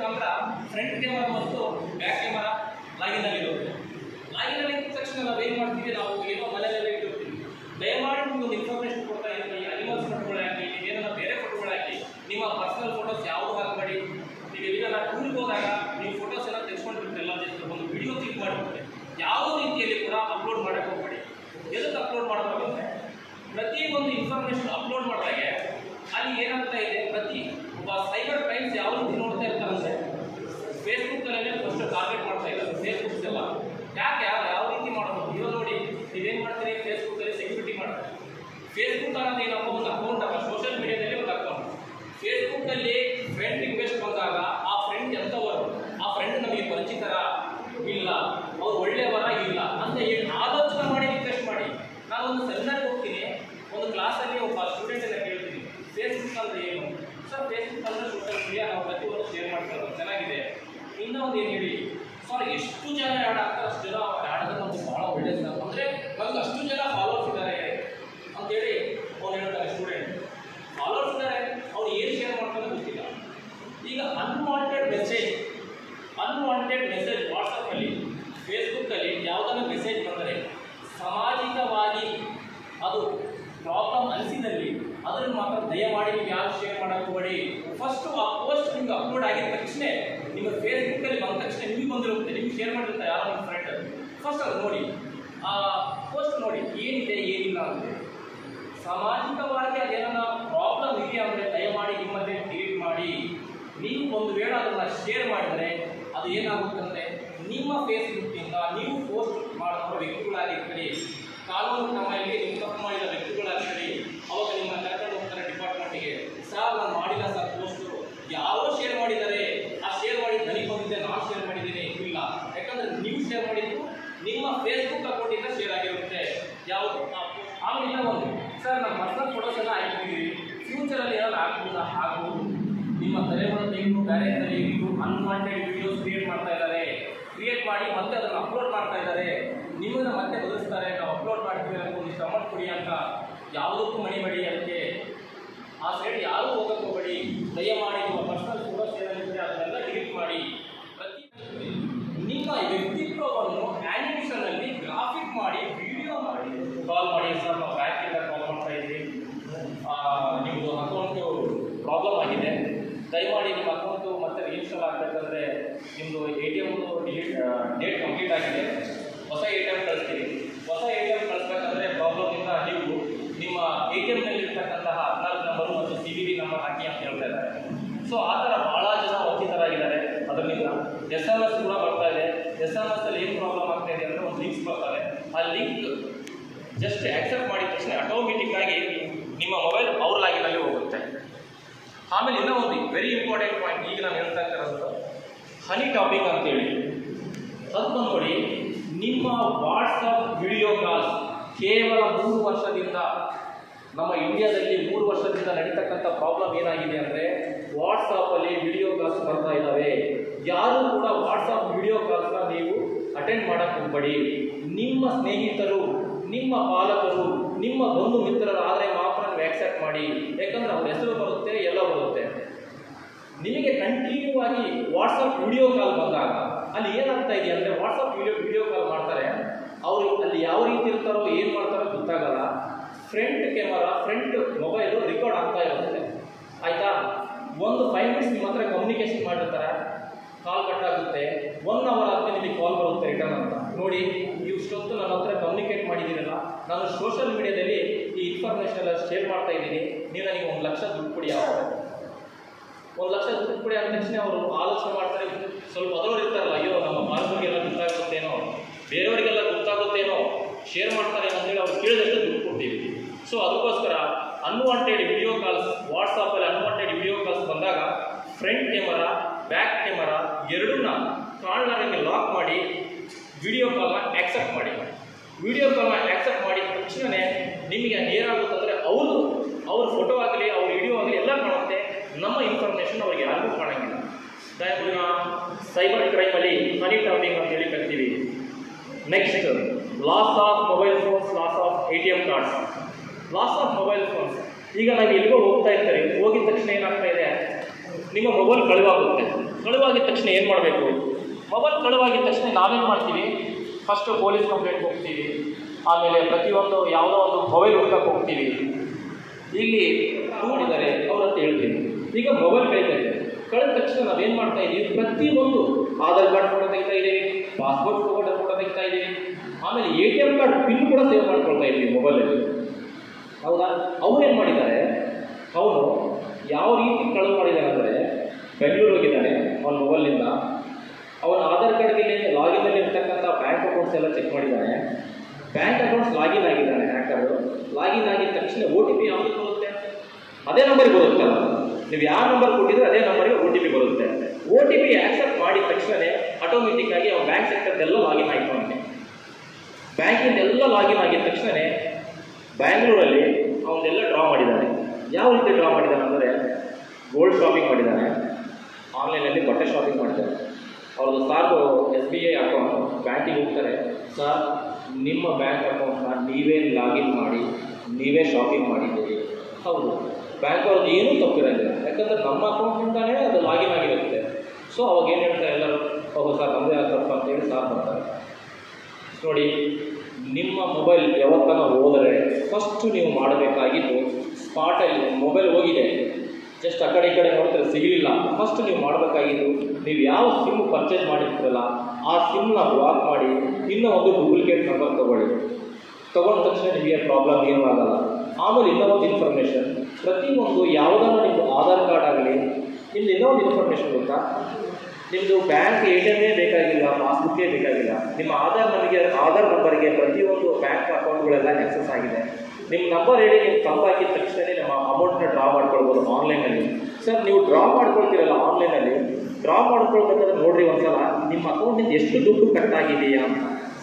ಮುಖಾಂತರ front camera ಮತ್ತು back camera login ಆಗಿರುತ್ತೆ ಲಾಗಿನ್ ಆಗಿದ ತಕ್ಷಣ ನಾವು ಏನು ಮಾಡ್ತೀವಿ ನಾವು ಏನೋ ಮನೆಯಲ್ಲೇ ಇಟ್ಟಿರ್ತೀವಿ ದಯಮಾಡಿ ನಿಮ್ಗೆ ಒಂದು ಇನ್ಫಾರ್ಮೇಷನ್ ಕೊಡ್ತಾ ಇದ್ದೀನಿ ಅನಿಮಲ್ಸ್ ಫೋಟೋಗಳು ಹಾಕಿ ನೀವೇನಾರ ಬೇರೆ ಫೋಟೋಗಳು ಹಾಕಿ ನಿಮ್ಮ ಪರ್ಸನಲ್ ಫೋಟೋಸ್ ಯಾವುದು ಹಾಕಬೇಡಿ ನೀವು ಎಲ್ಲಿಗಾರ ಟೂರ್ಗೆ ಹೋದಾಗ ನೀವು ಫೋಟೋಸ್ ಎಲ್ಲ ತೆಗೆಸ್ಕೊಂಡಿರ್ತೀರಿ ಎಲ್ಲ ಜೊತೆ ಒಂದು ವಿಡಿಯೋ ಕ್ಲಿಕ್ ಮಾಡಿಬಿಡ್ತೀರಿ ಯಾವುದೇ ರೀತಿಯಲ್ಲಿ ಕೂಡ ಅಪ್ಲೋಡ್ ಮಾಡಕ್ಕೆ ಹೋಗಬೇಡಿ ಎದಕ್ಕೆ ಅಪ್ಲೋಡ್ ಮಾಡಬೇಕಂದ್ರೆ ಪ್ರತಿ ಒಂದು ಇನ್ಫಾರ್ಮೇಷನ್ ಅಪ್ಲೋಡ್ ಮಾಡಿದಾಗ ಅಲ್ಲಿ ಏನಾಗ್ತಾ ಇದೆ ಪ್ರತಿ ಒಬ್ಬ ಸೈಬರ್ ಕ್ರೈಮ್ಸ್ ಯಾವ ರೀತಿ ನೋಡ್ತಾ ಇರ್ತಾರಂದ್ರೆ ಫೇಸ್ಬುಕ್ಕಲ್ಲೇ ಫಸ್ಟ್ ಟಾರ್ಗೆಟ್ ಮಾಡ್ತಾ ಇದ್ದಾರೆ ಫೇಸ್ಬುಕ್ಸ್ ಎಲ್ಲ ಯಾಕೆ ಯಾವ ಯಾವ ರೀತಿ ಮಾಡಬೇಕು ಇವಾಗ ನೋಡಿ ನೀವೇನು ಮಾಡ್ತೀರಿ ಫೇಸ್ಬುಕ್ಕಲ್ಲಿ ಸೆಕ್ಯೂರಿಟಿ ಮಾಡ್ತಾರೆ ಫೇಸ್ಬುಕ್ ಅನ್ನೋದು ಏನಪ್ಪ ಒಂದು ಅಕೌಂಟ್ ಅಲ್ಲ ಸೋಷಿಯಲ್ ಮೀಡಿಯಾದಲ್ಲಿ ಒಂದು ಅಕೌಂಟ್ ಫೇಸ್ಬುಕ್ಕಲ್ಲಿ ಫ್ರೆಂಡ್ ರಿಕ್ವೆಸ್ಟ್ ಬಂದಾಗ ಆ ಫ್ರೆಂಡ್ ಎಂಥವರು ಆ ಫ್ರೆಂಡ್ ನಮಗೆ ಪರಿಚಿತರ ಇಲ್ಲ ಅವ್ರು ಒಳ್ಳೆಯವರ ಇಲ್ಲ ಅಂತ ಹೇಳಿ ಆಲೋಚನೆ ಮಾಡಿ ರಿಕ್ವೆಸ್ಟ್ ಮಾಡಿ ನಾನು ಒಂದು ಸೆಮಿನಾರ್ಗೆ ಹೋಗ್ತೀನಿ ಒಂದು ಕ್ಲಾಸಲ್ಲಿ ಒಬ್ಬ ಸ್ಟೂಡೆಂಟ್ ಎಲ್ಲ ಕೇಳ್ತೀನಿ ಫೇಸ್ಬುಕ್ ಅಂದರೆ ಏನು ಸರ್ ಫೇಸ್ಬುಕ್ ಅಂದರೆ ಸೋಷಿಯಲ್ ಮೀಡಿಯಾ ನಾವು ಪ್ರತಿಯೊಂದು ಶೇರ್ ಮಾಡ್ಕೊಳ್ಳೋದು ಚೆನ್ನಾಗಿದೆ ಇನ್ನೂ ಒಂದು ಏನು ಹೇಳಿ ಸರ್ ಎಷ್ಟು ಜನ ಆ್ಯಡ್ ಆಗ್ತಾರೆ ಅಷ್ಟು ಜನ ಆ್ಯಡ್ ಆಗೋದು ನಮ್ಗೆ ಭಾಳ ಒಳ್ಳೇದು ಸರ್ ಅಂದರೆ ನಮ್ಗೆ ಅಷ್ಟು ಜನ ಫಾಲೋವರ್ಸ್ ಇದ್ದಾರೆ ಅಂತೇಳಿ ಅವ್ನು ಹೇಳ್ತಾರೆ ಸ್ಟೂಡೆಂಟ್ ಫಾಲೋವರ್ಸ್ ಇದ್ದಾರೆ ಅವ್ರು ಏನು ಶೇರ್ ಮಾಡ್ತಾರೆ ಗೊತ್ತಿಲ್ಲ ಈಗ ಅನ್ವಾಂಟೆಡ್ ಮೆಸೇಜ್ ಅನ್ವಾಂಟೆಡ್ ಮೆಸೇಜ್ ವಾಟ್ಸಪ್ಪಲ್ಲಿ ಫೇಸ್ಬುಕ್ಕಲ್ಲಿ ಯಾವುದನ್ನು ಮೆಸೇಜ್ ಬಂದರೆ ಸಾಮಾಜಿಕವಾಗಿ ಅದು ಪ್ರಾಬ್ಲಮ್ ಅನಿಸಿದಲ್ಲಿ ಅದನ್ನು ಮಾತ್ರ ದಯಮಾಡಿ ನೀವು ಯಾರು ಶೇರ್ ಮಾಡಕ್ಕೆ ಹೋಗಬೇಡಿ ಫಸ್ಟು ಆ ಪೋಸ್ಟ್ ನಿಮ್ಗೆ ಅಪ್ಲೋಡ್ ಆಗಿದ ತಕ್ಷಣ ನಿಮ್ಮ ಫೇಸ್ಬುಕ್ಕಲ್ಲಿ ಬಂದ ತಕ್ಷಣ ನಿಮಗೆ ಬಂದಿರುತ್ತೆ ನಿಮ್ಗೆ ಶೇರ್ ಮಾಡಿರ್ತಾರೆ ಯಾರೋ ನಿಮ್ಮ ಫ್ರೆಂಡ್ ಫಸ್ಟ್ ಅದು ನೋಡಿ ಆ ಪೋಸ್ಟ್ ನೋಡಿ ಏನಿದೆ ಏನಿಲ್ಲ ಅಂತ ಸಾಮಾಜಿಕವಾಗಿ ಅದೇನ ಪ್ರಾಬ್ಲಮ್ ಇದೆಯಾ ಅಂದರೆ ದಯಮಾಡಿ ನಿಮ್ಮದೇ ಡಿಲೀಟ್ ಮಾಡಿ ನೀವು ಒಂದು ವೇಳೆ ಅದನ್ನು ಶೇರ್ ಮಾಡಿದರೆ ಅದು ಏನಾಗುತ್ತೆ ಅಂದರೆ ನಿಮ್ಮ ಫೇಸ್ಬುಕ್ಕಿಂದ ನೀವು ಪೋಸ್ಟ್ ಮಾಡಿರೋ ವ್ಯಕ್ತಿಗಳಾಗಿರ್ತೀರಿ ಕಾನೂನು ಕ್ರಮದಲ್ಲಿ ನೀವು ತಪ್ಪು ಮಾಡಿದ ವ್ಯಕ್ತಿಗಳಾಗಿರ್ತೀರಿ ಅವಾಗ ನಿಮ್ಮ ಕರ್ಕೊಂಡು ಹೋಗ್ತಾರೆ ಡಿಪಾರ್ಟ್ಮೆಂಟಿಗೆ ಸರ್ ನಾನು ಮಾಡಿಲ್ಲ ಸರ್ ಪೋಸ್ಟು ಯಾರೋ ಶೇರ್ ಮಾಡಿದ್ದಾರೆ ಆ ಶೇರ್ ಮಾಡಿದ ನನಗೆ ಬಂದಿದೆ ನಾನು ಶೇರ್ ಮಾಡಿದ್ದೀನಿ ಇಲ್ಲ ಯಾಕಂದರೆ ನೀವು ಶೇರ್ ಮಾಡಿದ್ದು ನಿಮ್ಮ ಫೇಸ್ಬುಕ್ ಅಕೌಂಟಿಂದ ಶೇರ್ ಆಗಿರುತ್ತೆ ಯಾವುದು ಆ post. ಆಮೇಲೆ ಇನ್ನೂ ಒಂದು ಸರ್ ನಮ್ಮ ಪರ್ಸನಲ್ ಫೋಟೋಸ್ ಎಲ್ಲ ಹಾಕಿದ್ದೀವಿ ಫ್ಯೂಚರಲ್ಲಿ ಏನಾದ್ರು ಆಗ್ಬೋದಾ ಆಗ್ಬೋದು ನಿಮ್ಮ ತಲೆಗಳನ್ನು ತೆಗೆದು ಬೇರೆ ತೆಗೆದು ಅನ್ವಾಂಟೆಡ್ ವಿಡಿಯೋಸ್ ಕ್ರಿಯೇಟ್ ಮಾಡ್ತಾ ಇದ್ದಾರೆ ಕ್ರಿಯೇಟ್ ಮಾಡಿ ಮತ್ತೆ ಅದನ್ನು ಅಪ್ಲೋಡ್ ಮಾಡ್ತಾ ಇದ್ದಾರೆ ನಿಮ್ಮನ್ನು ಮತ್ತೆ ಬದಲಿಸ್ತಾರೆ ನಾವು ಅಪ್ಲೋಡ್ ಮಾಡ್ತೀವಿ ಅಂತ ಒಂದಿಷ್ಟು ಅಮೌಂಟ್ ಕೊಡಿ ಅಂತ ಯಾವುದಕ್ಕೂ ಮಣಿಬೇಡಿ ಅದಕ್ಕೆ ಆ ಸೈಡ್ ಯಾರೂ ಹೋಗಕ್ಕೆ ಹೋಗಬೇಡಿ ದಯಮಾಡಿ ನಿಮ್ಮ ಪರ್ಸನಲ್ ಫೋಟೋಸ್ ಏನಿದೆ ಅದನ್ನೆಲ್ಲ ಡಿಲೀಟ್ ಮಾಡಿ ಪ್ರತಿ ನಿಮ್ಮ ವ್ಯಕ್ತಿತ್ವವನ್ನು ಆ್ಯನಿಮೇಷನಲ್ಲಿ ಗ್ರಾಫಿಕ್ ಮಾಡಿ ವಿಡಿಯೋ ಮಾಡಿ ಕಾಲ್ ಮಾಡಿ ಸರ್ ನಾವು ಬ್ಯಾಂಕಿಂದ ಕಾಲ್ ಮಾಡ್ತಾ ಇದ್ದೀವಿ ಆ, ನಿಮ್ಮದು ಅಕೌಂಟು ಪ್ರಾಬ್ಲಮ್ ಆಗಿದೆ ದಯಮಾಡಿ ನಿಮ್ಮ ಅಕೌಂಟು ಮತ್ತೆ ರಿಜಿಸ್ಟರ್ ಆಗಬೇಕಂದ್ರೆ ನಿಮ್ಮದು ಎ ಟಿ ಎಮ್ದು ಡೇಟ್ ಕಂಪ್ಲೀಟ್ ಆಗಿದೆ ಹೊಸ ಎ ಟಿ ಎಮ್ ಕಳಿಸ್ತೀವಿ ಹೊಸ ಎ ಟಿ ಎಮ್ ಕಳಿಸ್ಬೇಕಂದ್ರೆ ಪ್ರಾಬ್ಲಮಿಂದ ನೀವು ನಿಮ್ಮ ಎ ಟಿ ಎಮ್ನಲ್ಲಿರ್ತಕ್ಕಂತಹ ಹದಿನಾಲ್ಕು ನಂಬರು ಮತ್ತು ಸಿ ವಿ ವಿ ನಂಬರ್ ಹಾಕಿ ಅಂತ ಹೇಳ್ತಾ ಇದ್ದಾರೆ ಸೊ ಆ ಥರ ಭಾಳ ಜನ ವಂಚಿತರಾಗಿದ್ದಾರೆ ಅದರಿಂದ ಎಸ್ ಎಮ್ ಎಸ್ ಕೂಡ ಬರ್ತಾ ಇದೆ ಎಸ್ ಎಮ್ ಎಸ್ ಅಲ್ಲಿ ಏನು ಪ್ರಾಬ್ಲಮ್ ಆಗ್ತಾ ಇದೆ ಅಂದರೆ ಒಂದು ಲಿಂಕ್ಸ್ ಬರ್ತವೆ ಆ ಲಿಂಕ್ ಜಸ್ಟ್ ಆಕ್ಸೆಪ್ಟ್ ಮಾಡಿದ ತಕ್ಷಣ ಆಟೋಮೆಟಿಕ್ ಆಗಿ ನಿಮ್ಮ ಮೊಬೈಲ್ ಅವ್ರ ಲಾಗಿನಲ್ಲಿ ಹೋಗುತ್ತೆ ಆಮೇಲೆ ಇನ್ನೂ ಒಂದು ವೆರಿ ಇಂಪಾರ್ಟೆಂಟ್ ಪಾಯಿಂಟ್ ಈಗ ನಾನು ಹೇಳ್ತಾ ಇರೋದು ಹನಿ ಟಾಪಿಕ್ ಅಂತೇಳಿ ಅದನ್ನು ನೋಡಿ ನಿಮ್ಮ ವಾಟ್ಸಪ್ ವಿಡಿಯೋ ಕಾಲ್ಸ್ ಕೇವಲ ಮೂರು ವರ್ಷದಿಂದ ನಮ್ಮ ಇಂಡಿಯಾದಲ್ಲಿ ಮೂರು ವರ್ಷದಿಂದ ನಡೀತಕ್ಕಂಥ ಪ್ರಾಬ್ಲಮ್ ಏನಾಗಿದೆ ಅಂದರೆ ವಾಟ್ಸಪ್ಪಲ್ಲಿ ವಿಡಿಯೋ ಕಾಲ್ಸ್ ಬರ್ತಾ ಇದ್ದಾವೆ ಯಾರು ಕೂಡ ವಾಟ್ಸಪ್ ವಿಡಿಯೋ ಕಾಲ್ಸ್ನ ನೀವು ಅಟೆಂಡ್ ಮಾಡಕ್ಕೆ ಹೋಗಬೇಡಿ ನಿಮ್ಮ ಸ್ನೇಹಿತರು ನಿಮ್ಮ ಪಾಲಕರು ನಿಮ್ಮ ಬಂಧು ಮಿತ್ರರಾದರೆ ಮಾತ್ರ ನೀವು ಆಕ್ಸೆಪ್ಟ್ ಮಾಡಿ ಯಾಕಂದ್ರೆ ಅವ್ರ ಹೆಸರು ಬರುತ್ತೆ ಎಲ್ಲ ಬರುತ್ತೆ ನಿಮಗೆ ಕಂಟಿನ್ಯೂ ಆಗಿ ವಾಟ್ಸಪ್ ವಿಡಿಯೋ ಕಾಲ್ ಬಂದಾಗ ಅಲ್ಲಿ ಏನಾಗ್ತಾ ಇದೆ ಅಂದರೆ ವಾಟ್ಸಪ್ ವಿಡಿಯೋ ವಿಡಿಯೋ ಕಾಲ್ ಮಾಡ್ತಾರೆ ಅವರು ಅಲ್ಲಿ ಯಾವ ರೀತಿ ಇರ್ತಾರೋ ಏನು ಮಾಡ್ತಾರೋ ಗೊತ್ತಾಗಲ್ಲ front camera front mobile record ಆಗ್ತಾ ಇರುತ್ತೆ ಆಯಿತಾ ಒಂದು ಫೈವ್ ಮಿನಿಟ್ಸ್ ನಿಮ್ಮ ಹತ್ರ ಕಮ್ಯುನಿಕೇಷನ್ ಮಾಡಿರ್ತಾರೆ ಕಾಲ್ ಕಟ್ ಆಗುತ್ತೆ ಒನ್ ಅವರ್ ಆದಮೇಲೆ ನಿಮಗೆ ಕಾಲ್ ಬರುತ್ತೆ ರಿಟರ್ನ್ ಅಂತ ನೋಡಿ ಇಷ್ಟೊತ್ತು ನನ್ನ ಹತ್ರ ಕಮ್ಯುನಿಕೇಟ್ ಮಾಡಿದ್ದೀರಲ್ಲ ನಾನು ಸೋಷಿಯಲ್ ಮೀಡಿಯಾದಲ್ಲಿ ಈ ಇನ್ಫಾರ್ಮೇಷನ್ ಎಲ್ಲ ಶೇರ್ ಮಾಡ್ತಾ ಇದ್ದೀನಿ ನೀವು ನನಗೆ ಒಂದು ಲಕ್ಷ ದುಡ್ಡು ಕೊಡಿ ಯಾವಾಗ ಒಂದು ಲಕ್ಷ ದುಡ್ಡು ಕೊಡಿ ಅಂದ ತಕ್ಷಣ ಅವರು ಆಲೋಚನೆ ಮಾಡ್ತಾರೆ ಸ್ವಲ್ಪ ಅದರವ್ರು ಇರ್ತಾರಲ್ಲ ಅಯ್ಯೋ ನಮ್ಮ ಬಾಲಕರಿಗೆಲ್ಲ ಗೊತ್ತಾಗುತ್ತೇನೋ ಬೇರೆಯವರಿಗೆಲ್ಲ ಗೊತ್ತಾಗುತ್ತೇನೋ ಶೇರ್ ಮಾಡ್ತಾರೆ ಅಂತೇಳಿ ಅವ್ರು ಕೇಳಿದಷ್ಟು ದುಡ್ಡು ಕೊಡ್ತೀವಿ ಸೊ ಅದಕ್ಕೋಸ್ಕರ ಅನ್ವಾಂಟೆಡ್ ವಿಡಿಯೋ ಕಾಲ್ಸ್ ವಾಟ್ಸಪ್ಪಲ್ಲಿ ಅನ್ವಾಂಟೆಡ್ ವಿಡಿಯೋ ಕಾಲ್ಸ್ ಬಂದಾಗ ಫ್ರಂಟ್ ಕ್ಯಾಮರಾ ಬ್ಯಾಕ್ ಕ್ಯಾಮರಾ ಎರಡನ್ನ ಕಾಲ್ನರಿಗೆ ಲಾಕ್ ಮಾಡಿ ವಿಡಿಯೋ ಕಾಲ್ನ ಆಕ್ಸೆಪ್ಟ್ ಮಾಡಿ ವಿಡಿಯೋ ಕಾಲ್ನ ಆಕ್ಸೆಪ್ಟ್ ಮಾಡಿದ ತಕ್ಷಣವೇ ನಿಮಗೆ ಏನಾಗುತ್ತಂದರೆ ಅವರು ಅವ್ರ ಫೋಟೋ ಆಗಲಿ ಅವ್ರ ವಿಡಿಯೋ ಆಗಲಿ ಎಲ್ಲ ಕಾಣುತ್ತೆ ನಮ್ಮ ಇನ್ಫಾರ್ಮೇಷನ್ ಅವ್ರಿಗೆ ಯಾರಿಗೂ ಕಾಣಂಗಿಲ್ಲ ದಯವಿಟ್ಟು ಸೈಬರ್ ಕ್ರೈಮಲ್ಲಿ ಹನಿ ಟ್ರಾಪಿಂಗ್ ಅಂತ ಹೇಳಿ ಕರಿತೀವಿ next loss of mobile phones loss of A T M cards loss of mobile phones ಈಗ ನಾವು ಎಲ್ಲಿಗೋ ಹೋಗ್ತಾ ಇರ್ತಾರೆ ಹೋಗಿದ ತಕ್ಷಣ ಏನಾಗ್ತಾ ಇದೆ ನಿಮ್ಮ ಮೊಬೈಲ್ ಕಳುವಾಗುತ್ತೆ ಕಳುವಾಗಿದ ತಕ್ಷಣ ಏನು ಮಾಡಬೇಕು ಮೊಬೈಲ್ ಕಳುವಾಗಿದ ತಕ್ಷಣ ನಾವೇನು ಮಾಡ್ತೀವಿ ಫಸ್ಟು ಪೊಲೀಸ್ ಕಂಪ್ಲೇಂಟ್ಗೆ ಹೋಗ್ತೀವಿ ಆಮೇಲೆ ಪ್ರತಿಯೊಂದು ಯಾವುದೋ ಒಂದು ಮೊಬೈಲ್ ಹುಡ್ಕಕ್ಕೆ ಹೋಗ್ತೀವಿ ಇಲ್ಲಿ ಮಾಡಿದ್ದಾರೆ ಅವ್ರ ಹತ್ರ ಹೇಳ್ತೀನಿ ಈಗ ಮೊಬೈಲ್ ಕಳಿತಾರೆ ಕಳೆದ ತಕ್ಷಣ ನಾವೇನು ಮಾಡ್ತಾ ಇದ್ದೀವಿ ಪ್ರತಿಯೊಂದು ಆಧಾರ್ ಕಾರ್ಡ್ ಫೋಟೋ ತೆಗಿತಾ ಇದ್ದೀವಿ ಪಾಸ್ಪೋರ್ಟ್ ಫೋಟೋ ಫೋಟೋ ತೆಗಿತಾ ಇದ್ದೀವಿ ಆಮೇಲೆ A T M card pin ಕೂಡ ಸೇವ್ ಮಾಡ್ಕೊಳ್ತಾ ಇದ್ದೀವಿ ಮೊಬೈಲಲ್ಲಿ ಹೌದಾ ಅವ್ರು ಏನು ಮಾಡಿದ್ದಾರೆ ಅವನು ಯಾವ ರೀತಿ ಕಳುವು ಮಾಡಿದ್ದಾನೆ ಅಂದರೆ ಬೆಂಗಳೂರು ಹೋಗಿದ್ದಾನೆ ಅವನ ಮೊಬೈಲ್ನಿಂದ ಅವನ ಆಧಾರ್ ಕಾರ್ಡ್ಗೆ ಲಾಗಿನಲ್ಲಿ ಇರ್ತಕ್ಕಂಥ ಬ್ಯಾಂಕ್ ಅಕೌಂಟ್ಸ್ ಎಲ್ಲ ಚೆಕ್ ಮಾಡಿದ್ದಾನೆ ಬ್ಯಾಂಕ್ ಅಕೌಂಟ್ಸ್ ಲಾಗಿನ್ ಆಗಿದ್ದಾನೆ ಹ್ಯಾಕರು ಲಾಗಿನ್ ಆಗಿದ ತಕ್ಷಣ ಓ ಟಿ ಪಿ ಯಾವುದು ಬರುತ್ತೆ ಅದೇ ನಂಬರ್ಗೆ ಬರುತ್ತಲ್ಲ ನೀವು ಯಾವ ನಂಬರ್ ಕೊಟ್ಟಿದ್ರೆ ಅದೇ ನಂಬರ್ಗೆ ಓ ಟಿ ಪಿ ಬರುತ್ತೆ ಓ ಟಿ ಪಿ ಆಕ್ಸೆಪ್ಟ್ ಮಾಡಿದ ತಕ್ಷಣವೇ ಆಟೋಮೆಟಿಕ್ ಆಗಿ ಅವ್ನ ಬ್ಯಾಂಕ್ ಸೆಕ್ಟರ್ದೆಲ್ಲ ಲಾಗಿನ್ ಆಯ್ತು ಅವನಿಗೆ ಬ್ಯಾಂಕಿಂದ ಲಾಗಿನ್ ಆಗಿದ ತಕ್ಷಣವೇ ಬ್ಯಾಂಗ್ಳೂರಲ್ಲಿ ಅವನ್ನೆಲ್ಲ ಡ್ರಾ ಮಾಡಿದ್ದಾನೆ ಯಾವ ರೀತಿ ಡ್ರಾ ಮಾಡಿದ್ದಾನೆ ಅಂದರೆ ಗೋಲ್ಡ್ ಶಾಪಿಂಗ್ ಮಾಡಿದ್ದಾನೆ ಆನ್ಲೈನಲ್ಲಿ ಬಟ್ಟೆ ಶಾಪಿಂಗ್ ಮಾಡಿದ್ದಾರೆ ಅವ್ರದ್ದು ಸಾರ್ದು ಎಸ್ ಬಿ ಐ ಅಕೌಂಟ್ ಬ್ಯಾಂಕಿಗೆ ಹೋಗ್ತಾರೆ ಸರ್ ನಿಮ್ಮ ಬ್ಯಾಂಕ್ ಅಕೌಂಟ್ನ ನೀವೇ ಲಾಗಿನ್ ಮಾಡಿ ನೀವೇ ಶಾಪಿಂಗ್ ಮಾಡಿದ್ದೀರಿ ಹೌದು ಬ್ಯಾಂಕ್ ಅವ್ರದ್ದು ಏನೂ ತಪ್ಪಿರಂಗಿಲ್ಲ ಯಾಕಂದರೆ ನಮ್ಮ ಅಕೌಂಟಿಂದಾನೇ ಅದು ಲಾಗಿನ್ ಆಗಿರುತ್ತೆ ಸೊ ಅವಾಗ ಏನು ಹೇಳ್ತಾರೆ ಎಲ್ಲರೂ ಹೌದು ಸರ್ ನಮ್ಮದೇ ತಪ್ಪು ಅಂತೇಳಿ ಸಾರ್ ಬರ್ತಾರೆ ನೋಡಿ ನಿಮ್ಮ ಮೊಬೈಲ್ ಯಾವತ್ತನ ಹೋದರೆ ಫಸ್ಟು ನೀವು ಮಾಡಬೇಕಾಗಿದ್ದು ಸ್ಪಾಟಲ್ಲಿ ಮೊಬೈಲ್ ಹೋಗಿದೆ ಜಸ್ಟ್ ಆ ಕಡೆ ಈ ಕಡೆ ನೋಡ್ತಾರೆ ಸಿಗಲಿಲ್ಲ ಫಸ್ಟ್ ನೀವು ಮಾಡಬೇಕಾಗಿದ್ದು ನೀವು ಯಾವ ಸಿಮ್ ಪರ್ಚೇಸ್ ಮಾಡಿರ್ತೀರಲ್ಲ ಆ ಸಿಮ್ನ ಬ್ಲಾಕ್ ಮಾಡಿ ಇನ್ನೂ ಒಂದು ಡೂಪ್ಲಿಕೇಟ್ ನಂಬರ್ ತೊಗೊಳ್ಳಿ ತೊಗೊಂಡ ತಕ್ಷಣ ನಿಮಗೆ ಪ್ರಾಬ್ಲಮ್ ಏನೂ ಆಗಲ್ಲ ಆಮೇಲೆ ಇನ್ನೂ ಒಂದು ಇನ್ಫಾರ್ಮೇಷನ್ ಪ್ರತಿಯೊಂದು ಯಾವುದನ್ನು ನಿಮ್ಮದು ಆಧಾರ್ ಕಾರ್ಡ್ ಆಗಲಿ ನಿಮ್ದು ಇನ್ನೂ ಒಂದು ಇನ್ಫಾರ್ಮೇಷನ್ ಗೊತ್ತಾ ನಿಮ್ಮದು ಬ್ಯಾಂಕ್ ಎ ಟಿ ಎಮ್ಮೇ ಬೇಕಾಗಿಲ್ಲ ಪಾಸ್ಬುಕ್ಕೇ ಬೇಕಾಗಿಲ್ಲ ನಿಮ್ಮ ಆಧಾರ್ ನಮಗೆ ಆಧಾರ್ ನಂಬರ್ಗೆ ಪ್ರತಿಯೊಂದು ಬ್ಯಾಂಕ್ ಅಕೌಂಟ್ಗಳೆಲ್ಲ ಆಕ್ಸೆಸ್ ಆಗಿದೆ ನಿಮ್ಮ ನಂಬರ್ ಹೇಳಿ ನೀವು ತಂಬ ಹಾಕಿದ ತಕ್ಷಣ ನಮ್ಮ ಅಮೌಂಟ್ನ ಡ್ರಾ ಮಾಡ್ಕೊಳ್ಬೋದು ಆನ್ಲೈನಲ್ಲಿ ಸರ್ ನೀವು ಡ್ರಾ ಮಾಡ್ಕೊಳ್ತೀರಲ್ಲ ಆನ್ಲೈನಲ್ಲಿ ಡ್ರಾ ಮಾಡ್ಕೊಳ್ಬೇಕಾದ್ರೆ ನೋಡ್ರಿ ಒಂದ್ಸಲ ನಿಮ್ಮ ಅಕೌಂಟಿಂದ ಎಷ್ಟು ದುಡ್ಡು ಕಟ್ ಆಗಿದೆಯಾ ಅಂತ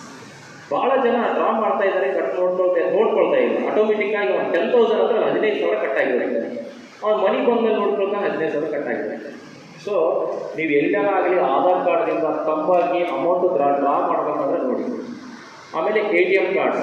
ಭಾಳ ಜನ ಡ್ರಾ ಮಾಡ್ತಾ ಇದ್ದಾರೆ ಕಟ್ ನೋಡ್ಕೊಳ್ತಾ ನೋಡ್ಕೊಳ್ತಾ ಇಲ್ಲ ಆಟೋಮೆಟಿಕ್ ಆಗಿ ಒಂದು ಟೆನ್ ತೌಸಂಡ್ ಅಂದ್ರೆ ಹದಿನೈದು ಸಾವಿರ ಕಟ್ ಆಗಿರುತ್ತೆ ಅವ್ನು ಮನಿ ಬಂದ್ಮೇಲೆ ನೋಡ್ಕೊಳ್ತಾನೆ ಹದಿನೈದು ಸಾವಿರ ಕಟ್ ಆಗಿರುತ್ತೆ ಸೊ ನೀವು ಎಲ್ಲಾರ ಆಗಲಿ ಆಧಾರ್ ಕಾರ್ಡ್ದಿಂದ ತಂಬಾಗಿ ಅಮೌಂಟ್ ಡ್ರಾ ಡ್ರಾ ಮಾಡ್ಬೇಕಂದ್ರೆ ನೋಡಿ ಆಮೇಲೆ ಎ ಟಿ ಎಮ್ ಕಾರ್ಡ್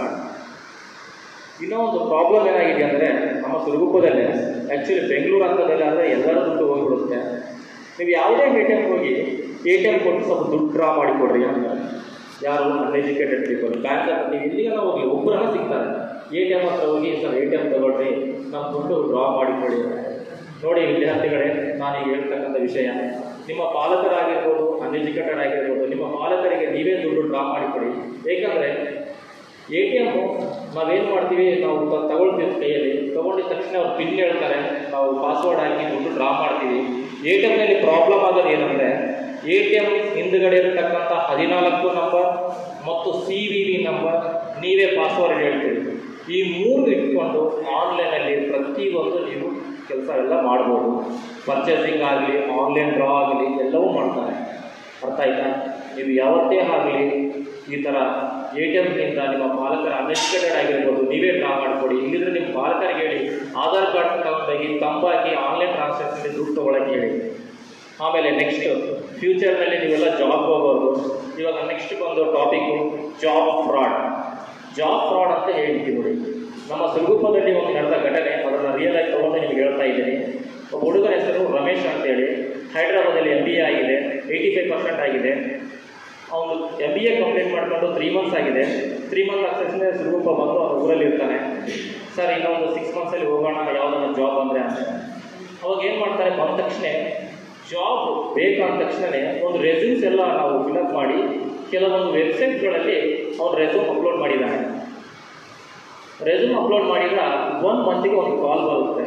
ಇನ್ನೂ ಒಂದು ಪ್ರಾಬ್ಲಮ್ ಏನಾಗಿದೆ ಅಂದರೆ ನಮ್ಮ ಸುರಗುಪ್ಪದಲ್ಲೇ ಆ್ಯಕ್ಚುಲಿ ಬೆಂಗಳೂರು ಅಂತದಲ್ಲಿ ಆದರೆ ಎಲ್ಲರ ದುಡ್ಡು ಹೋಗಿಬಿಡುತ್ತೆ ನೀವು ಯಾವುದೇ ಎ ಟಿ ಎಮ್ಗೆ ಹೋಗಿ ಎ ಟಿ ಎಮ್ ಕೊಟ್ಟು ಸ್ವಲ್ಪ ದುಡ್ಡು ಡ್ರಾ ಮಾಡಿಕೊಡ್ರಿ ಅಂತ ಯಾರು ಅನ್ಎಜುಕೇಟೆಡ್ ಪೀಪಲ್ ಬ್ಯಾಂಕ್ ಹತ್ರ ನೀವು ಎಲ್ಲಿಗೆಲ್ಲ ಹೋಗಿ ಒಬ್ಬರನ್ನ ಸಿಗ್ತಾರೆ ಎ ಟಿ ಎಮ್ ಹತ್ರ ಹೋಗಿ ಸರ್ ಎ ಟಿ ಎಮ್ ತಗೊಳ್ರಿ ನಮ್ಮ ದುಡ್ಡು ಡ್ರಾ ಮಾಡಿಕೊಡಿ ಅಂತ. ನೋಡಿ ವಿದ್ಯಾರ್ಥಿಗಳೇ ನಾನೀಗ ಹೇಳ್ತಕ್ಕಂಥ ವಿಷಯ ನಿಮ್ಮ ಪಾಲಕರಾಗಿರ್ಬೋದು ಅನ್ಎಜುಕೇಟೆಡ್ ಆಗಿರ್ಬೋದು ನಿಮ್ಮ ಪಾಲಕರಿಗೆ ನೀವೇ ದುಡ್ಡು ಡ್ರಾ ಮಾಡಿಕೊಡಿ ಏಕೆಂದರೆ ಎ ಟಿ ಎಮ್ಮು ನಾವೇನು ಮಾಡ್ತೀವಿ ನಾವು ತ- ತಗೊಳ್ತೀವಿ ಕೈಯಲ್ಲಿ ತಗೊಂಡಿದ ತಕ್ಷಣ ಅವ್ರು ಪಿನ್ ಹೇಳ್ತಾರೆ ನಾವು ಪಾಸ್ವರ್ಡ್ ಹಾಕಿ ದುಡ್ಡು ಡ್ರಾ ಮಾಡ್ತೀವಿ ಎ ಟಿ ಎಮ್ನಲ್ಲಿ ಪ್ರಾಬ್ಲಮ್ ಆಗೋದು ಏನಂದರೆ ಎ ಟಿ ಎಮ್ ಹಿಂದುಗಡೆ ಇರತಕ್ಕಂಥ ಹದಿನಾಲ್ಕು ನಂಬರ್ ಮತ್ತು ಸಿ ವಿ ವಿ ನಂಬರ್ ನೀವೇ ಪಾಸ್ವರ್ಡ್ ಹೇಳ್ತೀರಿ ಈ ಮೂರು ಇಟ್ಕೊಂಡು ಆನ್ಲೈನಲ್ಲಿ ಪ್ರತಿಯೊಂದು ನೀವು ಕೆಲಸ ಎಲ್ಲ ಮಾಡ್ಬೋದು ಪರ್ಚೇಸಿಂಗ್ ಆಗಲಿ ಆನ್ಲೈನ್ ಡ್ರಾ ಆಗಲಿ ಎಲ್ಲವೂ ಮಾಡ್ತಾರೆ ಅರ್ಥ ಆಯ್ತಾ ನೀವು ಯಾವತ್ತೇ ಆಗಲಿ ಈ ಥರ ಎ ಟಿ ಎಮ್ನಿಂದ ನಿಮ್ಮ ಪಾಲಕರ ಅನ್ಎಜುಕೇಟೆಡ್ ಆಗಿರ್ಬೋದು ನೀವೇ ಡ್ರಾ ಮಾಡಿಕೊಡಿ ಇಲ್ಲಿದ್ರೆ ನಿಮ್ಮ ಪಾಲಕರಿಗೆ ಹೇಳಿ ಆಧಾರ್ ಕಾರ್ಡ್ ತಗೊಂಡೋಗಿ ತಂಬಾಕಿ ಆನ್ಲೈನ್ ಟ್ರಾನ್ಸಾಕ್ಷನ್ ದುಡ್ಡು ತೊಗೊಳಕ್ಕೆ ಹೇಳಿ ಆಮೇಲೆ ನೆಕ್ಸ್ಟ್ ಫ್ಯೂಚರ್ನಲ್ಲಿ ನೀವೆಲ್ಲ ಜಾಬ್ ಹೋಗೋದು ಇವಾಗ ನೆಕ್ಸ್ಟ್ ಬಂದು topic job fraud job fraud ಅಂತ ಹೇಳ್ತೀವಿ ನೋಡಿ ನಮ್ಮ ಸುರಗುಪ್ಪದಲ್ಲಿ ಒಂದು ನಡೆದ ಘಟನೆ ಅದನ್ನು ರಿಯಲ್ ಆಗಿ ತೊಗೊಂಡು ನಿಮ್ಗೆ ಹೇಳ್ತಾ ಇದ್ದೀನಿ ಒಬ್ಬ ಹುಡುಗನ ಹೆಸರು ರಮೇಶ್ ಅಂತೇಳಿ ಹೈದ್ರಾಬಾದಲ್ಲಿ ಎಮ್ ಬಿ ಎ ಆಗಿದೆ ಏಯ್ಟಿ ಫೈವ್ ಪರ್ಸೆಂಟ್ ಆಗಿದೆ ಅವನು ಎಮ್ ಬಿ ಎ ಕಂಪ್ಲೀಟ್ ಮಾಡ್ಕೊಂಡು ತ್ರೀ ಮಂತ್ಸ್ ಆಗಿದೆ ತ್ರೀ ಮಂತ್ ಆದ ತಕ್ಷಣ ಸುರಗುಪ್ಪ ಬಂದು ಅವನ ಊರಲ್ಲಿ ಇರ್ತಾನೆ ಸರ್ ಇನ್ನೊಂದು ಸಿಕ್ಸ್ ಮಂತ್ಸಲ್ಲಿ ಹೋಗೋಣ ಯಾವುದಾದ್ರು ಜಾಬ್ ಅಂದರೆ ಅಂತ ಅವಾಗ ಏನು ಮಾಡ್ತಾರೆ ಬಂದ ತಕ್ಷಣ ಜಾಬ್ ಬೇಕಾದ ತಕ್ಷಣವೇ ಒಂದು ರೆಸ್ಯೂಮ್ಸ್ ಎಲ್ಲ ನಾವು ಫಿಲಪ್ ಮಾಡಿ ಕೆಲವೊಂದು ವೆಬ್ಸೈಟ್ಗಳಲ್ಲಿ ಅವ್ನು ರೆಸ್ಯೂಮ್ ಅಪ್ಲೋಡ್ ಮಾಡಿದ್ದಾನೆ ರೆಸ್ಯೂಮ್ ಅಪ್ಲೋಡ್ ಮಾಡಿದ್ರೆ ಒನ್ ಮಂತಿಗೆ ಒಂದು ಕಾಲ್ ಬರುತ್ತೆ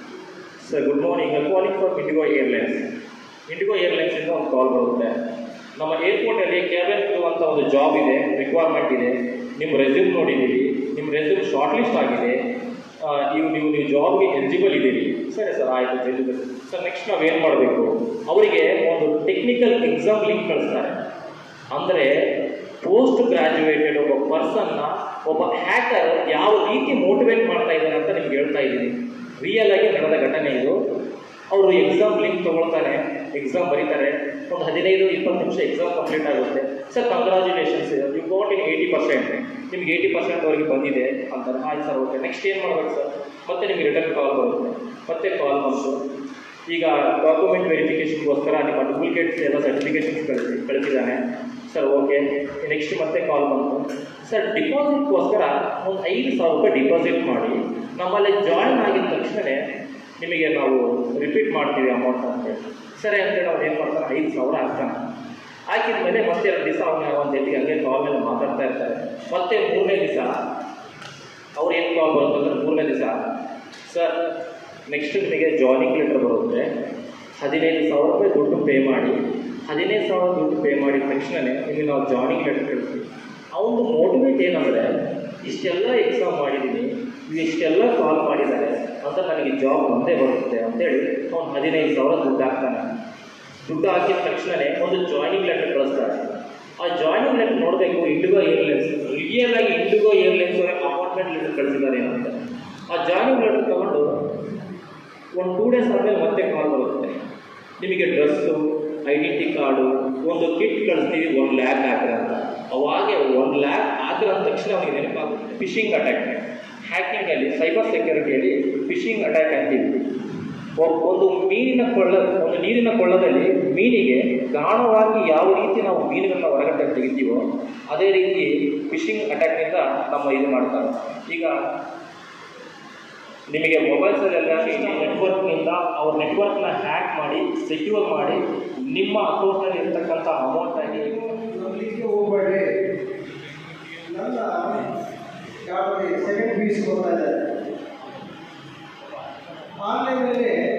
sir good morning calling for IndiGo airlines IndiGo ಏರ್ಲೈನ್ಸಿಂದ ಒಂದು ಕಾಲ್ ಬರುತ್ತೆ ನಮ್ಮ ಏರ್ಪೋರ್ಟಲ್ಲಿ ಕ್ಯಾಬಿನ್ ಕ್ರೂ ಅಂತ ಒಂದು ಜಾಬ್ ಇದೆ ರಿಕ್ವೈರ್ಮೆಂಟ್ ಇದೆ ನಿಮ್ಮ ರೆಸ್ಯೂಮ್ ನೋಡಿದ್ದೀವಿ ನಿಮ್ಮ ರೆಸ್ಯೂಮ್ ಶಾರ್ಟ್ ಲಿಸ್ಟ್ ಆಗಿದೆ ಆ, ಇವು ನೀವು ನೀವು ಜಾಬ್ಗೆ ಎಲಿಜಿಬಲ್ ಇದ್ದೀರಿ ಸರಿ ಸರ್ ಆಯಿತು ಎಲಿಜಿಬಲ್ ಸರ್ ನೆಕ್ಸ್ಟ್ ನಾವೇನು ಮಾಡಬೇಕು ಅವರಿಗೆ ಒಂದು ಟೆಕ್ನಿಕಲ್ ಎಕ್ಸಾಮ್ ಲಿಂಕ್ ಕಳಿಸ್ತಾರೆ ಅಂದರೆ ಪೋಸ್ಟ್ ಗ್ರಾಜ್ಯುಯೇಟೆಡ್ ಒಬ್ಬ ಪರ್ಸನ್ನ ಒಬ್ಬ ಹ್ಯಾಕರ್ ಯಾವ ರೀತಿ ಮೋಟಿವೇಟ್ ಮಾಡ್ತಾ ಇದ್ದಾರೆ ಅಂತ ನಿಮ್ಗೆ ಹೇಳ್ತಾ ಇದ್ದೀನಿ ರಿಯಲ್ ಆಗಿ ನಡೆದ ಘಟನೆ ಇದು ಅವರು ಎಕ್ಸಾಮ್ ಲಿಂಕ್ ತೊಗೊಳ್ತಾರೆ ಎಕ್ಸಾಮ್ ಬರೀತಾರೆ ಒಂದು ಹದಿನೈದು ಇಪ್ಪತ್ತು ನಿಮಿಷ ಎಕ್ಸಾಮ್ ಕಂಪ್ಲೀಟ್ ಆಗುತ್ತೆ sir congratulations you got in eighty percent ನಿಮ್ಗೆ ಏಯ್ಟಿ ಪರ್ಸೆಂಟ್ವರೆಗೆ ಬಂದಿದೆ ಅಂತಾರೆ ಆಯ್ತು ಸರ್ ಓಕೆ ನೆಕ್ಸ್ಟ್ ಏನು ಮಾಡ್ಬೇಕು ಸರ್ ಮತ್ತೆ ನಿಮಗೆ ರಿಟರ್ನ್ ಕಾಲ್ ಬರುತ್ತೆ ಮತ್ತೆ ಕಾಲ್ ಬಂತು ಈಗ ಡಾಕ್ಯುಮೆಂಟ್ ವೆರಿಫಿಕೇಷನ್ಗೋಸ್ಕರ ನಿಮ್ಮ ಡೂಪ್ಲಿಕೇಟ್ಸ್ ಎಲ್ಲ ಸರ್ಟಿಫಿಕೇಷನ್ಸ್ ಕಳಿಸಿ ಕಳಿಸಿದ್ದಾನೆ ಸರ್ ಓಕೆ ನೆಕ್ಸ್ಟ್ ಮತ್ತೆ ಕಾಲ್ ಬಂತು ಸರ್ ಡಿಪಾಸಿಟ್ಗೋಸ್ಕರ ಒಂದು ಐದು ಸಾವಿರ ರೂಪಾಯಿ ಡಿಪಾಸಿಟ್ ಮಾಡಿ ನಮ್ಮಲ್ಲಿ ಜಾಯಿನ್ ಆಗಿದ ತಕ್ಷಣವೇ ನಿಮಗೆ ನಾವು ರಿಪೀಟ್ ಮಾಡ್ತೀವಿ ಅಮೌಂಟ್ ಅಂತೇಳಿ ಸರಿ ಅಂತೇಳಿ ಅವ್ನು ಏನು ಮಾಡ್ತಾನೆ ಐದು ಸಾವಿರ ಹಾಕ್ತಾನೆ ಹಾಕಿದ ಮೇಲೆ ಮತ್ತೆ ಎರಡು ದಿವಸ ಅವನ ಒಂದು ಜೊತೆಗೆ ಹಂಗೆ ಕಾಲ್ ಮೇಲೆ ಮಾತಾಡ್ತಾ ಇರ್ತಾರೆ ಮತ್ತೆ ಮೂರನೇ ದಿವಸ ಅವ್ರು ಏನು ಕಾಲ್ ಬರುತ್ತೆ ಅಂದರೆ ಮೂರನೇ ದಿವಸ ಸರ್ ನೆಕ್ಸ್ಟ್ ನಿಮಗೆ ಜಾಯ್ನಿಂಗ್ ಲೆಟರ್ ಬರುತ್ತೆ ಹದಿನೈದು ಸಾವಿರ ರೂಪಾಯಿ ದುಡ್ಡು ಪೇ ಮಾಡಿ ಹದಿನೈದು ಸಾವಿರ ದುಡ್ಡು ಪೇ ಮಾಡಿದ ತಕ್ಷಣವೇ ನಿಮಗೆ ನಾವು ಜಾಯ್ನಿಂಗ್ ಲೆಟರ್ ಕಳಿಸ್ತೀವಿ ಅವನು ಮೋಟಿವೇಟ್ ಏನಂದರೆ ಇಷ್ಟೆಲ್ಲ ಎಕ್ಸಾಮ್ ಮಾಡಿದ್ದೀನಿ ಇಷ್ಟೆಲ್ಲ ಕಾಲ್ ಮಾಡಿದ್ದಾರೆ ಅಂತ ನನಗೆ ಜಾಬ್ ಒಂದೇ ಬರುತ್ತೆ ಅಂತೇಳಿ ಅವ್ನು ಹದಿನೈದು ಸಾವಿರ ದುಡ್ಡು ಹಾಕ್ತಾನೆ ದುಡ್ಡು ಹಾಕಿದ ತಕ್ಷಣವೇ ಒಂದು ಜಾಯ್ನಿಂಗ್ ಲೆಟರ್ ಕಳಿಸ್ತಾರೆ ಆ ಜಾಯ್ನಿಂಗ್ ಲೆಟರ್ ನೋಡಬೇಕು ಇಂಡಿಗೋ ಏರ್ಲೈನ್ಸ್ ರಿಯಲ್ ಆಗಿ ಇಂಡಿಗೋ ಏರ್ಲೈನ್ಸ್ ಅವರೇ ಅಪಾಯಿಂಟ್ಮೆಂಟ್ ಲೆಟರ್ ಕಳಿಸಿದ್ದಾರೆ ಅಂತ ಆ ಜಾಯ್ನಿಂಗ್ ಲೆಟರ್ ತಗೊಂಡು ಒಂದು ಟೂ ಡೇಸ್ ಆದಮೇಲೆ ಮತ್ತೆ ಕಾಲ್ ಬರುತ್ತೆ ನಿಮಗೆ ಡ್ರೆಸ್ಸು ಐಡೆಂಟಿ ಕಾರ್ಡು ಒಂದು ಕಿಟ್ ಕಳಿಸ್ತೀವಿ ಒನ್ ಲ್ಯಾಕ್ ಹಾಕಿರ ಅಂತ ಅವಾಗೆ ಒನ್ ಲ್ಯಾಕ್ ಆಗಿರೋ ತಕ್ಷಣ ಅವನಿಗೆ ನೆನಪಾಗುತ್ತೆ ಫಿಶಿಂಗ್ ಅಟ್ಯಾಕ್ ಹ್ಯಾಕಿಂಗಲ್ಲಿ ಸೈಬರ್ ಸೆಕ್ಯೂರಿಟಿಯಲ್ಲಿ ಫಿಶಿಂಗ್ ಅಟ್ಯಾಕ್ ಅಂತೀವಿ ಒ- ಒಂದು ಮೀನಿನ ಕೊಳ್ಳ ಒಂದು ನೀರಿನ ಕೊಳ್ಳದಲ್ಲಿ ಮೀನಿಗೆ ಗಾಢವಾಗಿ ಯಾವ ರೀತಿ ನಾವು ಮೀನುಗಳನ್ನ ಹೊರಗಡೆ ತೆಗಿತೀವೋ ಅದೇ ರೀತಿ ಫಿಶಿಂಗ್ ಅಟ್ಯಾಕ್ನಿಂದ ನಮ್ಮ ಇದು ಮಾಡ್ತಾರೆ ಈಗ ನಿಮಗೆ ಮೊಬೈಲ್ಸಲ್ಲೆಲ್ಲ ನೆಟ್ವರ್ಕ್ನಿಂದ ಅವ್ರ ನೆಟ್ವರ್ಕ್ನ ಹ್ಯಾಕ್ ಮಾಡಿ ಸೆಕ್ಯೂರ್ ಮಾಡಿ ನಿಮ್ಮ ಅಕೌಂಟ್ನಲ್ಲಿ ಇರ್ತಕ್ಕಂಥ ಅಮೌಂಟ್ ಆಗಿ ನೋಡ್ಲಿಕ್ಕೆ ಹೋಗ್ಬೇಡ್ರಿ ನನ್ನ ಯಾವ ಸೆಕೆಂಡ್ ಪಿ ಯು ಸಿ ಓದ್ತಾ ಇದ್ದಾರೆ ಆನ್ಲೈನಲ್ಲಿ